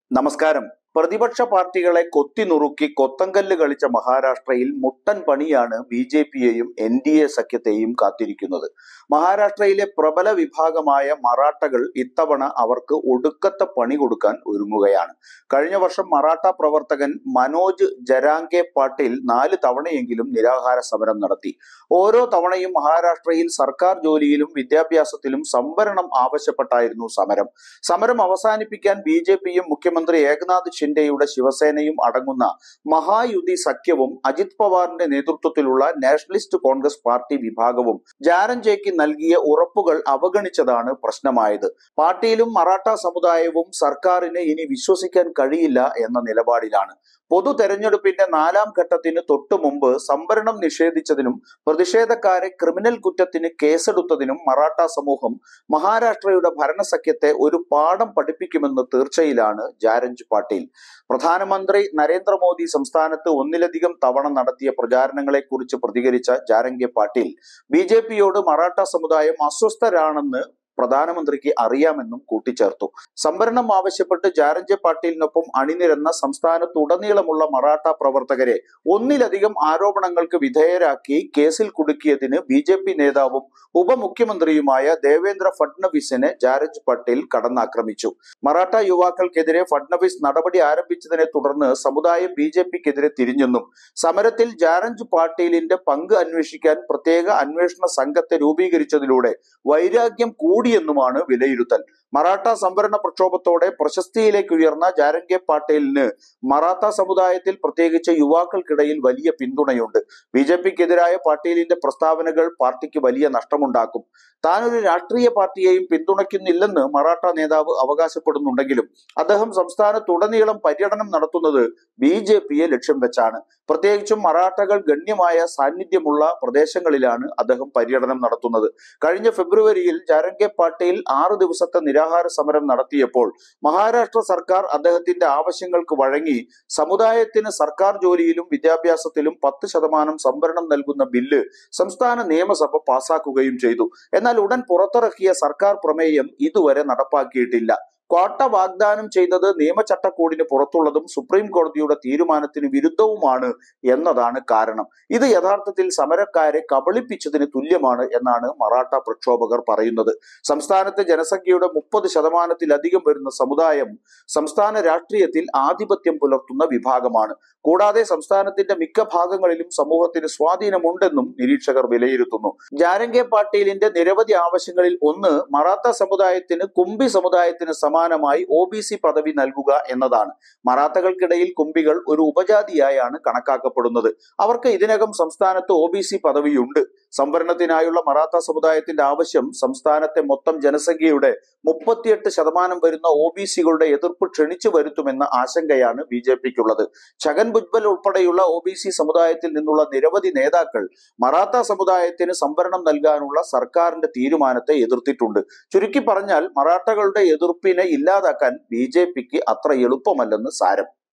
നമസ്കാരം പ്രതിപക്ഷ പാർട്ടികളെ കൊത്തിനുറുക്കി കൊത്തങ്കല്ല് കളിച്ച മഹാരാഷ്ട്രയിൽ മുട്ടൻ പണിയാണ് ബി ജെ പിയെയും എൻ ഡി എ സഖ്യത്തെയും കാത്തിരിക്കുന്നത് മഹാരാഷ്ട്രയിലെ പ്രബല വിഭാഗമായ മറാഠകൾ ഇത്തവണ അവർക്ക് ഒടുക്കത്തെ പണി കൊടുക്കാൻ ഒരുങ്ങുകയാണ് കഴിഞ്ഞ വർഷം മറാഠ പ്രവർത്തകൻ മനോജ് ജരാംഗെ പാട്ടീൽ നാല് തവണയെങ്കിലും നിരാഹാര സമരം നടത്തി ഓരോ തവണയും മഹാരാഷ്ട്രയിൽ സർക്കാർ ജോലിയിലും വിദ്യാഭ്യാസത്തിലും സംവരണം ആവശ്യപ്പെട്ടായിരുന്നു സമരം സമരം അവസാനിപ്പിക്കാൻ ബി ജെ പിയും മുഖ്യമന്ത്രി ഏകനാഥ് ഷിൻഡെയുടെ ശിവസേനയും അടങ്ങുന്ന മഹായുതി സഖ്യവും അജിത് പവാറിന്റെ നേതൃത്വത്തിലുള്ള നാഷണലിസ്റ്റ് കോൺഗ്രസ് പാർട്ടി വിഭാഗവും ജാരൻജയ്ക്ക് നൽകിയ ഉറപ്പുകൾ അവഗണിച്ചതാണ് പ്രശ്നമായത് പാർട്ടിയിലും മറാഠ സമുദായവും സർക്കാരിനെ ഇനി വിശ്വസിക്കാൻ കഴിയില്ല എന്ന നിലപാടിലാണ് പൊതു തെരഞ്ഞെടുപ്പിന്റെ നാലാം ഘട്ടത്തിന് തൊട്ടു മുമ്പ് സംവരണം നിഷേധിച്ചതിനും പ്രതിഷേധക്കാരെ ക്രിമിനൽ കുറ്റത്തിന് കേസെടുത്തതിനും മറാഠ സമൂഹം മഹാരാഷ്ട്രയുടെ ഭരണസഖ്യത്തെ ഒരു പാഠം പഠിപ്പിക്കുമെന്ന് തീർച്ചയിലാണ് ജാരഞ്ച് പാട്ടീൽ പ്രധാനമന്ത്രി നരേന്ദ്രമോദി സംസ്ഥാനത്ത് ഒന്നിലധികം തവണ നടത്തിയ പ്രചാരണങ്ങളെക്കുറിച്ച് പ്രതികരിച്ച ജാരംഗെ പാട്ടീൽ ബി ജെ പിയോട് മറാഠ സമുദായം അസ്വസ്ഥരാണെന്ന് പ്രധാനമന്ത്രിക്ക് അറിയാമെന്നും കൂട്ടിച്ചേർത്തു സംവരണം ആവശ്യപ്പെട്ട് ജാരഞ്ചെ പാട്ടീലിനൊപ്പം അണിനിരന്ന സംസ്ഥാനത്തുടനീളമുള്ള മറാഠ പ്രവർത്തകരെ ഒന്നിലധികം ആരോപണങ്ങൾക്ക് വിധേയരാക്കി കേസിൽ കുടുക്കിയതിന് ബി ജെ പി നേതാവും ഉപമുഖ്യമന്ത്രിയുമായ ദേവേന്ദ്ര ഫഡ്നവിസിനെ ജാരജ് പട്ടേൽ കടന്നാക്രമിച്ചു മറാഠ യുവാക്കൾക്കെതിരെ ഫഡ്നവിസ് നടപടി ആരംഭിച്ചതിനെ തുടർന്ന് സമുദായം ബി ജെ പിക്കെതിരെ തിരിഞ്ഞെന്നും സമരത്തിൽ ജാരഞ്ച് പാട്ടീലിന്റെ പങ്ക് അന്വേഷിക്കാൻ പ്രത്യേക അന്വേഷണ സംഘത്തെ രൂപീകരിച്ചതിലൂടെ വൈരാഗ്യം കൂടിയെന്നുമാണ് വിലയിരുത്തൽ മറാഠ സംവരണ പ്രക്ഷോഭത്തോടെ പ്രശസ്തിയിലേക്ക് ഉയർന്ന ജാരംഗെ പാട്ടേലിന് മറാത്ത സമുദായത്തിൽ പ്രത്യേകിച്ച് യുവാക്കൾക്കിടയിൽ വലിയ പിന്തുണയുണ്ട് ബി ജെ പിക്കെതിരായ പാട്ടീലിന്റെ പ്രസ്താവനകൾ പാർട്ടിക്ക് വലിയ നഷ്ടമുണ്ടാക്കും താൻ ഒരു രാഷ്ട്രീയ പാർട്ടിയെയും പിന്തുണയ്ക്കുന്നില്ലെന്ന് മറാഠ നേതാവ് അവകാശപ്പെടുന്നുണ്ടെങ്കിലും അദ്ദേഹം സംസ്ഥാനത്തുടനീളം പര്യടനം നടത്തുന്നത് ബി ജെ പിയെ ലക്ഷ്യം വെച്ചാണ് പ്രത്യേകിച്ചും മറാഠകൾ ഗണ്യമായ സാന്നിധ്യമുള്ള പ്രദേശങ്ങളിലാണ് അദ്ദേഹം പര്യടനം നടത്തുന്നത് കഴിഞ്ഞ ഫെബ്രുവരിയിൽ ജാരംഗെ പാട്ടീൽ ആറ് ദിവസത്തെ നിരാഹാര സമരം നടത്തിയപ്പോൾ മഹാരാഷ്ട്ര സർക്കാർ അദ്ദേഹത്തിന്റെ ആവശ്യങ്ങൾക്ക് വഴങ്ങി സമുദായത്തിന് സർക്കാർ ജോലിയിലും വിദ്യാഭ്യാസത്തിലും പത്ത് ശതമാനം സംവരണം നൽകുന്ന ബില്ല് സംസ്ഥാന നിയമസഭ പാസാക്കുകയും ചെയ്തു എന്നാൽ ഉടൻ പുറത്തിറക്കിയ സർക്കാർ പ്രമേയം ഇതുവരെ നടപ്പാക്കിയിട്ടില്ല ക്വാട്ട വാഗ്ദാനം ചെയ്തത് നിയമചട്ടക്കൂടിന് പുറത്തുള്ളതും സുപ്രീം കോടതിയുടെ തീരുമാനത്തിന് വിരുദ്ധവുമാണ് എന്നതാണ് കാരണം ഇത് യഥാർത്ഥത്തിൽ സമരക്കാരെ കബളിപ്പിച്ചതിന് തുല്യമാണ് എന്നാണ് മറാഠ പ്രക്ഷോഭകർ പറയുന്നത് സംസ്ഥാനത്തെ ജനസംഖ്യയുടെ മുപ്പത് ശതമാനത്തിലധികം വരുന്ന സമുദായം സംസ്ഥാന രാഷ്ട്രീയത്തിൽ ആധിപത്യം പുലർത്തുന്ന വിഭാഗമാണ് കൂടാതെ സംസ്ഥാനത്തിന്റെ മിക്ക ഭാഗങ്ങളിലും സമൂഹത്തിന് സ്വാധീനമുണ്ടെന്നും നിരീക്ഷകർ വിലയിരുത്തുന്നു ജാരംഗെ പാട്ടീലിന്റെ നിരവധി ആവശ്യങ്ങളിൽ ഒന്ന് മറാത്ത സമുദായത്തിന് കുംബി സമുദായത്തിന് സമാനമായി ഒ ബി സി പദവി നൽകുക എന്നതാണ് മറാത്തകൾക്കിടയിൽ കുംബികൾ ഒരു ഉപജാതിയായാണ് കണക്കാക്കപ്പെടുന്നത് അവർക്ക് ഇതിനകം സംസ്ഥാനത്ത് ഒ ബി സി പദവിയുണ്ട് സംവരണത്തിനായുള്ള മറാത്ത സമുദായത്തിന്റെ ആവശ്യം സംസ്ഥാനത്തെ മൊത്തം ജനസംഖ്യയുടെ മുപ്പത്തിയെട്ട് ശതമാനം വരുന്ന ഒ ബി സികളുടെ എതിർപ്പ് ക്ഷണിച്ചു വരുത്തുമെന്ന ആശങ്കയാണ് ബി ജെ പിക്കുള്ളത് ഛഗൻ ഭുജ്ബൽ ഉൾപ്പെടെയുള്ള ഒ ബി സി സമുദായത്തിൽ നിന്നുള്ള നിരവധി നേതാക്കൾ മറാത്ത സമുദായത്തിന് സംവരണം നൽകാനുള്ള സർക്കാരിന്റെ തീരുമാനത്തെ എതിർത്തിട്ടുണ്ട് ചുരുക്കി പറഞ്ഞാൽ മറാഠകളുടെ എതിർപ്പിനെ ഇല്ലാതാക്കാൻ ബി ജെ പിക്ക് അത്ര എളുപ്പമല്ലെന്ന് സാരം